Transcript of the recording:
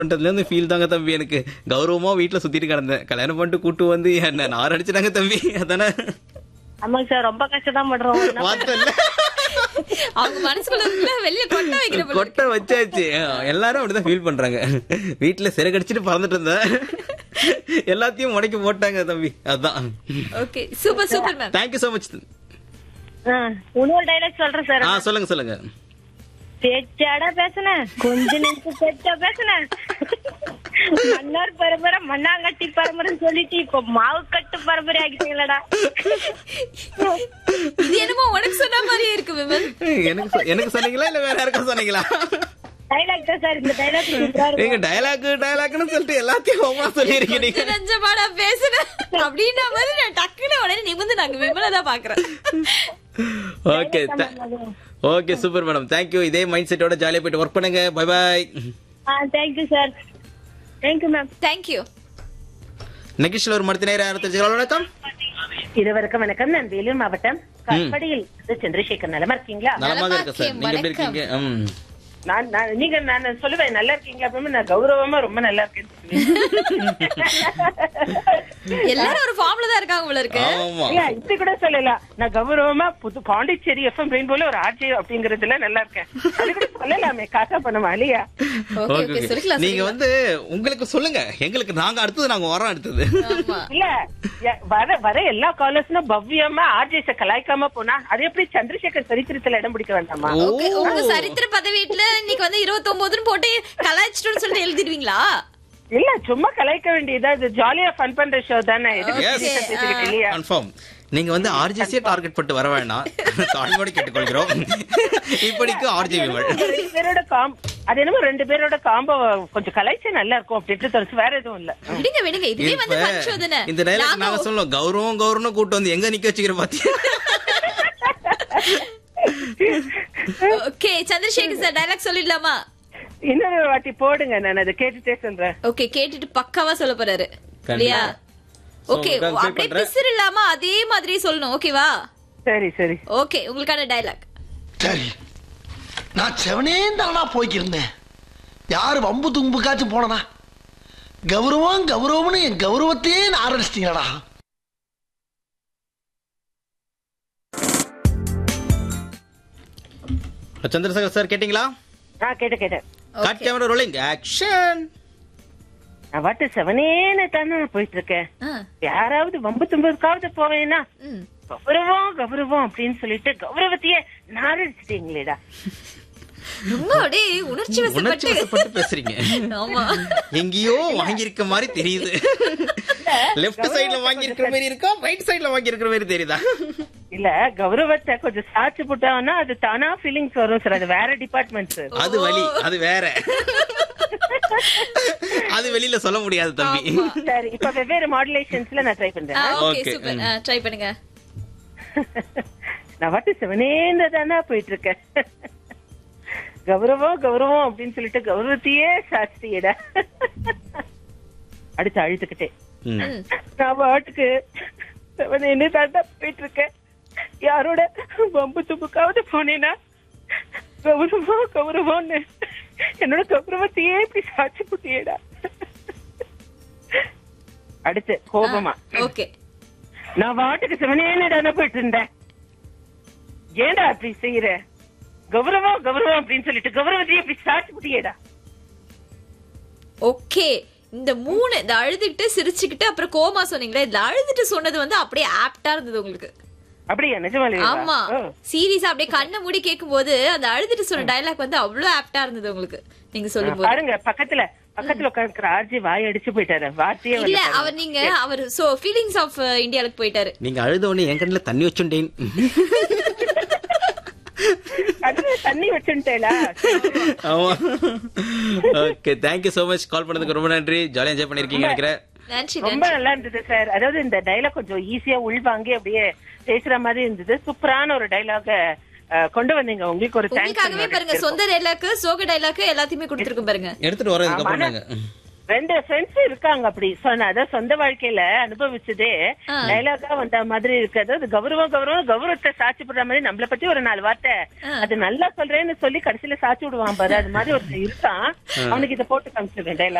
பண்றதுல இருந்து ஃபீல் தாங்க தம்பி எனக்கு கௌரவமா வீட்டுல சுத்திட்டு கிடந்தேன் கல்யாணம் பண்ணிட்டு கூட்டு வந்து என்ன நார் அடிச்சுட்டாங்க தம்பி அதானே ஆமாங்க சார் ரொம்ப கஷ்டம் பண்றோம் வார்த்தை இல்ல அவங்க மனசுக்குள்ள இருக்குல்ல, வெளிய கொட்ட வைக்கிற போல இருக்கு. கொட்டை வச்சாச்சு எல்லாரும் அப்படிதான் ஃபீல் பண்றாங்க வீட்டுல சிறகடிச்சிட்டு பறந்துட்டு இருந்தேன் எல்லாத்தையும் முடக்கி போட்டாங்க தம்பி அதான் okay super super ma'am thank you so much ஆ, இன்னொரு டைலாக் சொல்றேன் சார் ஆ சொல்லுங்க சொல்லுங்க பேச்சாடா பேசுனேன் கொஞ்ச நிமிஷம் பேச்சா பேசுனேன் மன்னர் பரம்பரை மண்ணாங்கட்டி பரம்பரைன்னு சொல்லிட்டு இப்ப மாவு கட்டு பரம்பரை ஆகிட்டீங்களடா இது என்னமோ உனக்கு சொன்ன மாதிரியே இருக்கு விமல் எனக்கு சொ- எனக்கு சொன்னீங்களா இல்ல வேற யாருக்கும் சொன்னீங்களா டைலாக் தான் சார் இந்த டைலாக் நீங்க டயலாக் டயலாக்னு சொல்லிட்டு எல்லாத்தையும் ஓமா சொல்லிருக்கீங்க கொஞ்சம் நஞ்சமாடா பேசுன அப்படின்ற மாதிரி நான் டக்குனு உடனே நிமிந்து நாங்க விமலை தான் பாக்குறேன் okay okay super madam thank you இதே மைண்ட் செட்டோட ஜாலியா போயிட்டு ஒர்க் பண்ணுங்க பை பாய் ஆ thank you sir thank you ma'am thank you நெகிஷில் ஒரு மருத்துவ நேரம் தெரிஞ்சுக்கலாம் வணக்கம் இருவருக்கும் வணக்கம் நான் வேலூர் மாவட்டம் காட்பாடியில் இருந்து சந்திரசேகர் நலமா இருக்கீங்களா நலமாக இருக்க சார் நீங்க எப்படி இருக்கீங்க ம். நான் நான் நீங்க நான் சொல்லுவேன் நல்லா இருக்கீங்க அப்படின்னு நான் கௌரவமா ரொம்ப நல்லா இருக்கேன் எல்லாரும் ஒரு ஃபார்ம்ல தான் இருக்காங்க போல இருக்கு ஆமா இப்படி கூட சொல்லலாம் நான் கௌரவமா புது பாண்டிச்சேரி எஃப்எம் ரெயின் போல ஒரு ஆட்சி அப்படிங்கறதுல நல்லா இருக்கேன் அது கூட சொல்லலாமே காசா பண்ணுமா இல்லையா ஓகே ஓகே ஓகே சொல்லிக்கலாம் நீங்க வந்து உங்களுக்கு சொல்லுங்க எங்களுக்கு நாங்க அடுத்தது நாங்க வரோம் அடுத்தது ஆமா இல்ல ய- வர வர எல்லா காலர்ஸ்னும் பவ்யமா ஆர்ஜேஸ கலாய்க்காம போனா அது எப்படி சந்திரசேகர் சரித்திரத்துல இடம் பிடிக்க வேண்டாமா ஓகே உங்க சரித்திர பதவியில இன்னைக்கு வந்து இருபத்தி ஒன்பதுன்னு போட்டு கலாய்ச்சிட்டோம்னு சொல்லிட்டு எழுதிடுவீங்களா இல்ல சும்மா கலாய்க்க வேண்டியதா இது ஜாலியா ஃபன் பண்ற ஷோ தானே எதுக்கு Yes. serious ஆ பேசிக்கிட்டு இல்லையா கன்ஃபார்ம் நீங்க வந்து ஆர்ஜிசியே டார்கெட் பண்ணிட்டு வர வேண்டாம் தாழ்மையோட கேட்டுக்கொள்கிறோம் இப்படிக்கு ஆர்ஜி விமல் ரெண்டு பேரோட காம் அது என்னமோ ரெண்டு பேரோட காம்போ கொஞ்சம் கலாய்ச்சா நல்லா இருக்கும் அப்படின்ட்டு தோணுச்சு வேற எதுவும் இல்ல விடுங்க விடுங்க இதுவே வந்து இப்ப ஃபன் ஷோ தானே இந்த டைலாக் நாங்க- நாங்க சொல்லணும் கௌரவம் கௌரவம் கூட்டு வந்து எங்க நிக்க வச்சுக்கிற பாத்தியா ஓகே சந்திரசேகர் சார் டைலாக் சொல்லிடலாமா இன்னொரு வாட்டி போடுங்க நான் அதை கேட்டுட்டே சொல்றேன் ஓகே கேட்டுட்டு பக்காவா சொல்ல போறாரு இல்லையா So, ஓகே உங்களுக்காக play அப்படியே பண்றேன். பிசிறு இல்லாம அதே மாதிரி சொல்லணும் ஓகேவா சரி சரி ஓகே உங்களுக்கான டைலாக் சரி நான் செவனே தானா போய்க்கிருந்தேன் யாரு வம்பு தும்புக்காச்சும் போனனா கௌரவம் கௌரவம்னு என் கௌரவத்தையே நான் ஆரம்பிச்சிட்டீங்களா சந்திரசேகர் சார் கேட்டீங்களா ஆ கேட்ட கேட்டேன் கட் கேமரா ரோலிங் ஆக்ஷன் நான் வாட்டு செவனேன்னு தானே போயிட்டு இருக்கேன் யாராவது வம்பு தும்புக்காவது போவேனா கௌரவம் கௌரவம் அப்படின்னு சொல்லிட்டு கௌரவத்தையே நாரடிச்சிட்டீங்களேடா ரொம்ப அப்படியே உணர்ச்சி உணர்ச்சி வசப்பட்டு வசப்பட்டு பேசுறீங்க ஆமா எங்கேயோ வாங்கியிருக்க மாதிரி தெரியுது லெஃப்ட் சைடுல வாங்கி இருக்கிற மாதிரி இருக்கா ரைட் சைடுல வாங்கி இருக்கிற மாதிரி தெரியுதா இல்ல கௌரவத்தை கொஞ்சம் சாட்சி போட்டாங்கன்னா அது தானா ஃபீலிங்ஸ் வரும் சார் அது வேற டிபார்ட்மெண்ட் சார் அது வலி அது வேற அது வெளியில சொல்ல முடியாது தம்பி சரி இப்ப வெவ்வேறு மாடுலேஷன்ஸ்ல நான் ட்ரை பண்றேன் ஓகே Okay, சூப்பர் ட்ரை பண்ணுங்க நான் வாட்டு செவனேன்னு தானே போயிட்டு இருக்கேன் கௌரவம் கௌரவம் அப்படின்னு சொல்லிட்டு கௌரவத்தையே சாட்சியடா அடுத்து அழுத்துக்கிட்டே ம். நான் பாட்டுக்கு செவனேன்னு தாண்டா போயிட்டு இருக்கேன் யாரோட வம்பு தும்புக்காவது போனேனா கௌரவம் கௌரவம்னு என்னோட கௌரவத்தையே இப்படி சாட்சி புட்டியடா அடுத்து கோபமா ஓகே நான் வாட்டுக்கு சிவனேன்னு போயிட்டு இருந்தேன் ஏன்டா அப்படி செய்யற கௌரவம் கௌரவம் அப்படின்னு சொல்லிட்டு கௌரவத்தையே இப்படி சாட்சி புட்டியேடா ஓகே இந்த மூணு இந்த அழுதுகிட்டு சிரிச்சுக்கிட்டு அப்புறம் கோமா சொன்னீங்களே இதுல அழுதுட்டு சொன்னது வந்து அப்படியே ஆப்டா இருந்தது உங்களுக்கு அப்படியா நிஜமாலே ஆமா சீரியஸா அப்படியே கண்ணை மூடி கேட்கும்போது அந்த அழுதுட்டு சொன்ன டைலாக் வந்து அவ்வளவு ஆப்டா இருந்தது உங்களுக்கு நீங்க சொல்லும் போது பாருங்க பக்கத்துல பக்கத்துல உட்காந்துக்கிற ஆர்ஜி வாய் அடிச்சு போயிட்டாரு வார்த்தையே இல்ல வரல அவர் நீங்க அவர் சோ ஃபீலிங்ஸ் ஆஃப் இந்தியாவுக்கு போயிட்டாரு நீங்க அழுத உடனே என் கண்ணுல தண்ணி வச்சுட்டேன் கண்ணுல தண்ணி வச்சுட்டேலா ஆமா okay thank you so much call பண்ணதுக்கு ரொம்ப நன்றி ஜாலியா என்ஜாய் பண்ணிருக்கீங்க நினைக்கிறேன் நன்றி ரொம்ப நன்றி நல்லா இருந்தது சார் அதாவது இந்த டைலாக் கொஞ்சம் ஈஸியா உள்வாங்கி அப்படியே பேசுற மாதிரி இருந்தது சூப்பரான ஒரு டைலாக கொண்டு வந்தீங்க உங்களுக்கு ஒரு உங்களுக்காகவே பாருங்க தேங்க்ஸ் சொந்த டைலாக் சோக டைலாக் எல்லாத்தையுமே கொடுத்துருக்கும் பாருங்க எடுத்துட்டு வரதுக்கு அப்புறம் நாங்க ரெண்டு ஃப்ரெண்ட்ஸ் இருக்காங்க அப்படி சொன்ன அதான் சொந்த வாழ்க்கையில அனுபவிச்சதே ஆ. டைலாகா வந்த மாதிரி இருக்கிறது அது கௌரவம் கௌரவம் கௌரவத்தை சாட்சி போடுற மாதிரி நம்மள பத்தி ஒரு நாலு வார்த்தை அது நல்லா சொல்றேன்னு சொல்லி கடைசியில சாட்சி விடுவான் பாரு அது மாதிரி ஒருத்தன் இருக்கான் அவனுக்கு இதை போட்டு காமிச்சிருக்கேன் டைலாக்